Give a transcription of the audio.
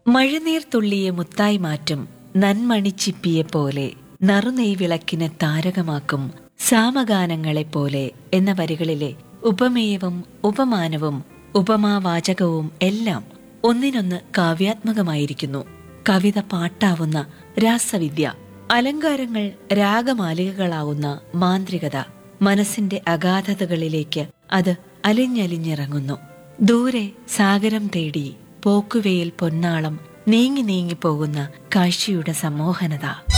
മഴനീർ തുള്ളിയെ മുത്തായി മാറ്റും നന്മണിച്ചിപ്പിയെ പോലെ നറുനെയ് വിളക്കിനെ താരകമാക്കും സാമഗാനങ്ങളെപ്പോലെ എന്ന വരികളിലെ ഉപമേയവും ഉപമാനവും ഉപമാവാചകവും എല്ലാം ഒന്നിനൊന്ന് കാവ്യാത്മകമായിരിക്കുന്നു കവിത പാട്ടാവുന്ന രാസവിദ്യ അലങ്കാരങ്ങൾ രാഗമാലികകളാവുന്ന മാന്ത്രികത മനസ്സിന്റെ അഗാധതകളിലേക്ക് അത് അലിഞ്ഞലിഞ്ഞിറങ്ങുന്നു ദൂരെ സാഗരം തേടി പോക്കുവെയിൽ പൊന്നാളം നീങ്ങി നീങ്ങി പോകുന്ന കാഴ്ചയുടെ സമ്മോഹനത